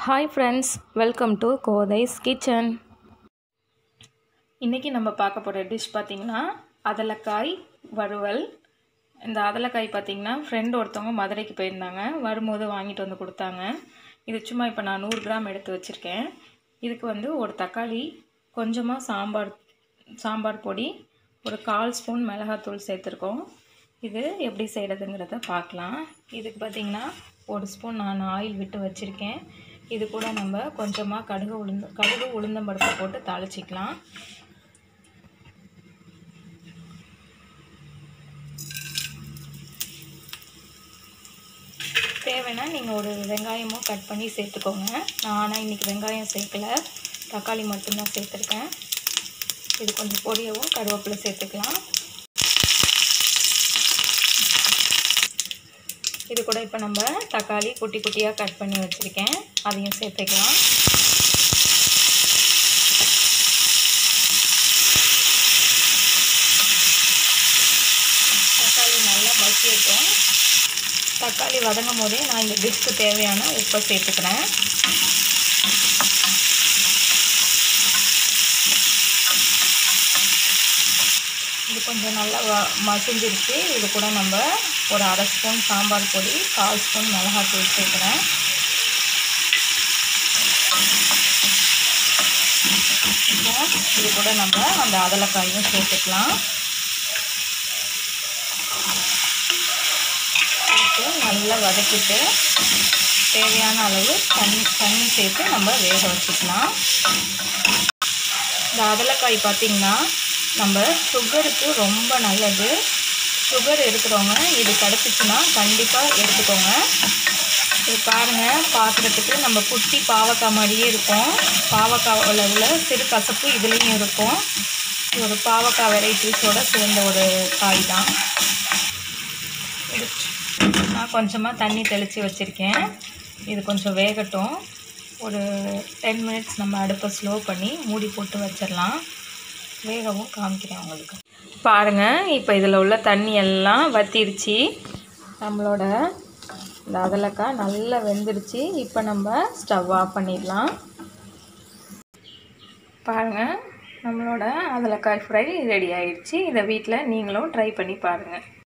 hi friends welcome to Kothai's kitchen இன்றைக்கி நம்ம பார்க்க போகிற டிஷ் பார்த்திங்கன்னா அதலக்காய் வறுவல் இந்த அதலக்காய் பார்த்திங்கன்னா ஃப்ரெண்டு ஒருத்தவங்க மதுரைக்கு போயிருந்தாங்க வரும்போது வாங்கிட்டு வந்து கொடுத்தாங்க இது சும்மா இப்போ நான் நூறு கிராம் எடுத்து வச்சுருக்கேன் இதுக்கு வந்து ஒரு தக்காளி கொஞ்சமாக சாம்பார் சாம்பார் பொடி ஒரு கால் ஸ்பூன் மிளகாத்தூள் சேர்த்துருக்கோம் இது எப்படி செய்கிறதுங்கிறத பார்க்கலாம் இதுக்கு பார்த்திங்கன்னா ஒரு ஸ்பூன் நான் ஆயில் விட்டு வச்சுருக்கேன் இது கூட நம்ம கொஞ்சமாக கடுகு உளுந்து கடுகு உளுந்தம்பருப்பு போட்டு தாளிச்சிக்கலாம் தேவைன்னா நீங்கள் ஒரு வெங்காயமும் கட் பண்ணி சேர்த்துக்கோங்க நான் ஆனால் இன்றைக்கி வெங்காயம் சேர்க்கல தக்காளி மட்டும்தான் சேர்த்துருக்கேன் இது கொஞ்சம் பொடியவும் கருவேப்பிலை சேர்த்துக்கலாம் இது கூட இப்போ நம்ம தக்காளி குட்டி குட்டியாக கட் பண்ணி வச்சுருக்கேன் அதையும் சேர்த்துக்கலாம் தக்காளி நல்லா மசியட்டும் தக்காளி வதங்கும் போதே நான் இந்த டிஷ்க்கு தேவையான உப்பை சேர்த்துக்கிறேன் இது கொஞ்சம் நல்லா வ மசிஞ்சிருச்சு இது கூட நம்ம ஒரு அரை ஸ்பூன் சாம்பார் பொடி கால் ஸ்பூன் மிளகாத்தூள் சேர்க்குறேன் இப்போ இது கூட நம்ம அந்த அதலக்காயும் சேர்த்துக்கலாம் சேர்த்து நல்லா வதக்கிட்டு தேவையான அளவு தண்ணி தண்ணி சேர்த்து நம்ம வேக வச்சுக்கலாம் இந்த அதலக்காய் பார்த்திங்கன்னா நம்ம சுகருக்கு ரொம்ப நல்லது சுகர் இருக்கிறவங்க இது கிடச்சிச்சின்னா கண்டிப்பாக எடுத்துக்கோங்க இது பாருங்கள் பார்க்குறதுக்கு நம்ம குட்டி பாவக்காய் மாதிரியே இருக்கும் பாவக்காவில் உள்ள சிறு கசப்பு இதுலேயும் இருக்கும் இது ஒரு பாவக்காய் வெரைட்டிஸோடு சேர்ந்த ஒரு காய் தான் இது நான் கொஞ்சமாக தண்ணி தெளித்து வச்சுருக்கேன் இது கொஞ்சம் வேகட்டும் ஒரு டென் மினிட்ஸ் நம்ம அடுப்பை ஸ்லோ பண்ணி மூடி போட்டு வச்சிடலாம் வேகவும் காமிக்கிறேன் உங்களுக்கு பாருங்கள் இப்போ இதில் உள்ள தண்ணி எல்லாம் வற்றிடுச்சு நம்மளோட இந்த அதலக்காய் நல்லா வெந்துடுச்சு இப்போ நம்ம ஸ்டவ் ஆஃப் பண்ணிடலாம் பாருங்கள் நம்மளோட அதலக்காய் ஃப்ரை ரெடி ஆயிடுச்சு இதை வீட்டில் நீங்களும் ட்ரை பண்ணி பாருங்கள்